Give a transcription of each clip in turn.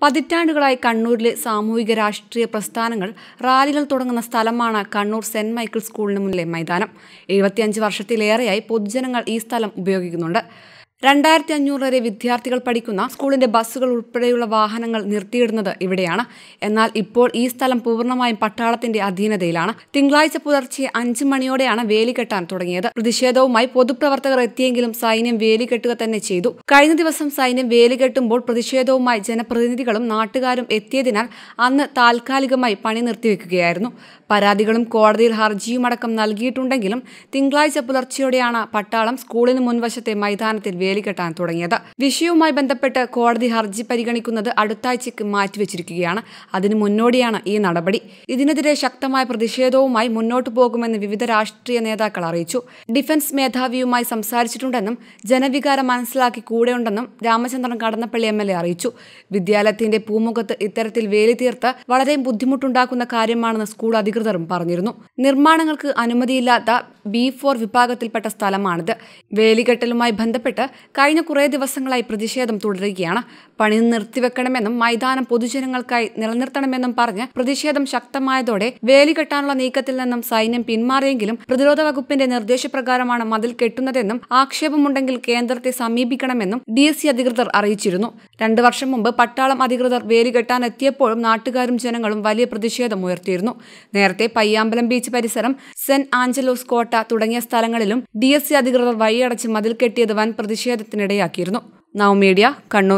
പതിറ്റാണ്ടുകളായി കണ്ണൂരിലെ സാമൂഹിക രാഷ്ട്രീയ പ്രസ്ഥാനങ്ങൾ റാലികൾ തുടങ്ങുന്ന സ്ഥലമാണ് കണ്ണൂർ സെന്റ് മൈക്കിൾ സ്കൂളിന് മുന്നിലെ മൈതാനം എഴുപത്തിയഞ്ച് വർഷത്തിലേറെയായി പൊതുജനങ്ങൾ ഈ സ്ഥലം ഉപയോഗിക്കുന്നുണ്ട് രണ്ടായിരത്തി അഞ്ഞൂറ് വരെ വിദ്യാർത്ഥികൾ പഠിക്കുന്ന സ്കൂളിന്റെ ബസ്സുകൾ ഉൾപ്പെടെയുള്ള വാഹനങ്ങൾ നിർത്തിയിടുന്നത് ഇവിടെയാണ് എന്നാൽ ഇപ്പോൾ ഈ സ്ഥലം പൂർണ്ണമായും പട്ടാളത്തിന്റെ അധീനതയിലാണ് തിങ്കളാഴ്ച പുലർച്ചെ അഞ്ച് മണിയോടെയാണ് വേലി കെട്ടാൻ തുടങ്ങിയത് പ്രതിഷേധവുമായി പൊതുപ്രവർത്തകർ എത്തിയെങ്കിലും സൈന്യം വേലി കെട്ടുക തന്നെ ചെയ്തു കഴിഞ്ഞ ദിവസം സൈന്യം വേലി കെട്ടുമ്പോൾ പ്രതിഷേധവുമായി ജനപ്രതിനിധികളും നാട്ടുകാരും എത്തിയതിനാൽ അന്ന് താൽക്കാലികമായി പണി നിർത്തിവെക്കുകയായിരുന്നു പരാതികളും കോടതിയിൽ ഹർജിയുമടക്കം നൽകിയിട്ടുണ്ടെങ്കിലും തിങ്കളാഴ്ച പുലർച്ചെയോടെയാണ് പട്ടാളം സ്കൂളിന് മുൻവശത്തെ മൈതാനത്തിൽ വേലി കെട്ടാൻ തുടങ്ങിയത് വിഷയവുമായി ബന്ധപ്പെട്ട് കോടതി ഹർജി പരിഗണിക്കുന്നത് അടുത്താഴ്ചയ്ക്ക് മാറ്റിവെച്ചിരിക്കുകയാണ് അതിന് മുന്നോടിയാണ് ഈ നടപടി ഇതിനെതിരെ ശക്തമായ പ്രതിഷേധവുമായി മുന്നോട്ടു പോകുമെന്ന് വിവിധ രാഷ്ട്രീയ നേതാക്കൾ അറിയിച്ചു ഡിഫൻസ് മേധാവിയുമായി സംസാരിച്ചിട്ടുണ്ടെന്നും ജനവികാരം മനസ്സിലാക്കി കൂടെയുണ്ടെന്നും Ramachandran Kadannappalli M L A അറിയിച്ചു വിദ്യാലയത്തിന്റെ പൂമുഖത്ത് ഇത്തരത്തിൽ വേലി തീർത്ത് വളരെ ബുദ്ധിമുട്ടുണ്ടാക്കുന്ന കാര്യമാണെന്ന് സ്കൂൾ അധികൃതരും പറഞ്ഞിരുന്നു നിർമ്മാണങ്ങൾക്ക് അനുമതിയില്ലാത്ത ബി ഫോർ വിഭാഗത്തിൽപ്പെട്ട സ്ഥലമാണിത് വേലികെട്ടലുമായി ബന്ധപ്പെട്ട് കഴിഞ്ഞ കുറേ ദിവസങ്ങളായി പ്രതിഷേധം തുടരുകയാണ് പണി നിർത്തിവെക്കണമെന്നും മൈതാനം പൊതുജനങ്ങൾക്കായി നിലനിർത്തണമെന്നും പറഞ്ഞ് പ്രതിഷേധം ശക്തമായതോടെ വേലി കെട്ടാനുള്ള നീക്കത്തിൽ നിന്നും സൈന്യം പിന്മാറിയെങ്കിലും പ്രതിരോധ വകുപ്പിന്റെ നിർദ്ദേശപ്രകാരമാണ് മതിൽ കെട്ടുന്നതെന്നും ആക്ഷേപമുണ്ടെങ്കിൽ കേന്ദ്രത്തെ സമീപിക്കണമെന്നും ഡി എസ് സി അധികൃതർ അറിയിച്ചിരുന്നു രണ്ടു വർഷം മുമ്പ് പട്ടാളം അധികൃതർ വേലി കെട്ടാൻ എത്തിയപ്പോഴും നാട്ടുകാരും ജനങ്ങളും വലിയ പ്രതിഷേധം ഉയർത്തിയിരുന്നു നേരത്തെ പയ്യാമ്പലം ബീച്ച് പരിസരം സെന്റ് ആഞ്ചലോസ് കോട്ട തുടങ്ങിയ സ്ഥലങ്ങളിലും ഡി എസ് സി അധികൃതർ വഴിയടച്ച് മതിൽ കെട്ടിയത് വൻ പ്രതിഷേധത്തിനിടയാക്കിയിരുന്നു നവമീഡിയ കണ്ണൂർ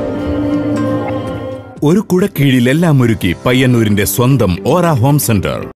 ഒരു കുടക്കീഴിൽ എല്ലാം ഒരുക്കി പയ്യന്നൂരിന്റെ സ്വന്തം ഓറ ഹോം സെന്റർ